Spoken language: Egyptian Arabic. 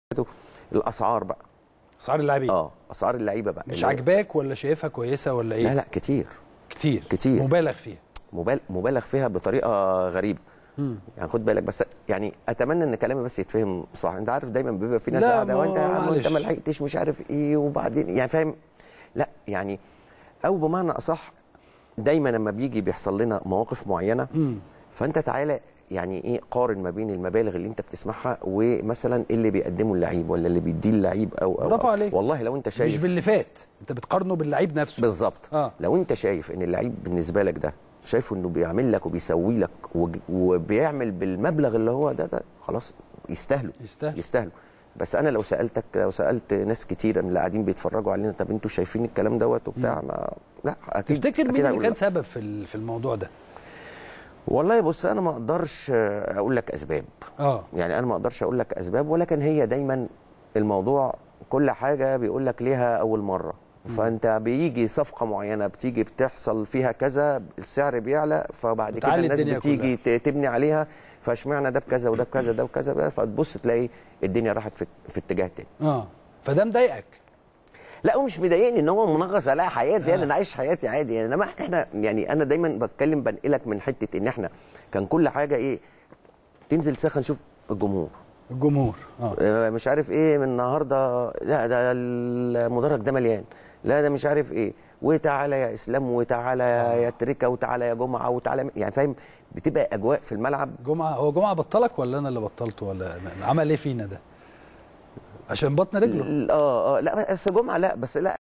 الاسعار بقى اسعار اللاعبين اه اسعار اللعيبه بقى مش اللي- عاجباك ولا شايفها كويسه ولا ايه لا لا كتير كتير كتير. مبالغ فيها مبالغ مبالغ فيها بطريقه غريبه مم. يعني خد بالك بس يعني اتمنى ان كلامي بس يتفهم صح انت عارف دايما بيبقى في ناس لا، قاعده ما- وانت يا عم معلش. انت ما لحقتش مش عارف ايه وبعدين يعني فاهم لا يعني او بمعنى اصح دايما لما بيجي بيحصل لنا مواقف معينه مم. فانت تعالى يعني ايه قارن ما بين المبالغ اللي انت بتسمعها ومثلا اللي بيقدمه اللعيب ولا اللي بيديه اللعيب او او برافو أو. عليك. والله لو انت مش شايف باللي فات انت بتقارنه باللعيب نفسه بالظبط اه لو انت شايف ان اللعيب بالنسبه لك ده شايفه انه بيعمل لك وبيسوي لك وج- وبيعمل بالمبلغ اللي هو ده, ده خلاص يستاهلوا يستاهل يستاهلوا بس انا لو سالتك لو سالت ناس كتير من اللي قاعدين بيتفرجوا علينا طب انتوا شايفين الكلام دوت وبتاع ما لا اكيد تفتكر أكيد مين اللي هقول كان لا. سبب في ال- في الموضوع ده والله بص انا ما اقدرش اقول لك اسباب اه يعني انا ما اقدرش اقول لك اسباب ولكن هي دايما الموضوع كل حاجه بيقول لك ليها اول مره فانت بيجي صفقه معينه بتيجي بتحصل فيها كذا السعر بيعلى فبعد كده بتعلي الناس الدنيا بتيجي ت- تبني عليها فاشمعنى ده بكذا وده بكذا ده بكذا بقى فتبص تلاقي الدنيا راحت في, في اتجاه تاني اه فده مضايقك لا ومش مضايقني ان هو منغص عليا حياتي يعني انا عايش حياتي عادي يعني انما احنا يعني انا دايما بتكلم بنقلك من حته ان احنا كان كل حاجه ايه تنزل ساخن شوف الجمهور الجمهور اه آه، مش عارف ايه من النهارده لا ده المدرج ده مليان لا ده مش عارف ايه وتعالى يا اسلام وتعالى يا تريكا وتعالى يا جمعه وتعالى يعني فاهم بتبقى اجواء في الملعب جمعه هو جمعه بطلك ولا انا اللي بطلته ولا عمل ايه فينا ده عشان بطن رجله اه اه لا بس جمعه لا بس لا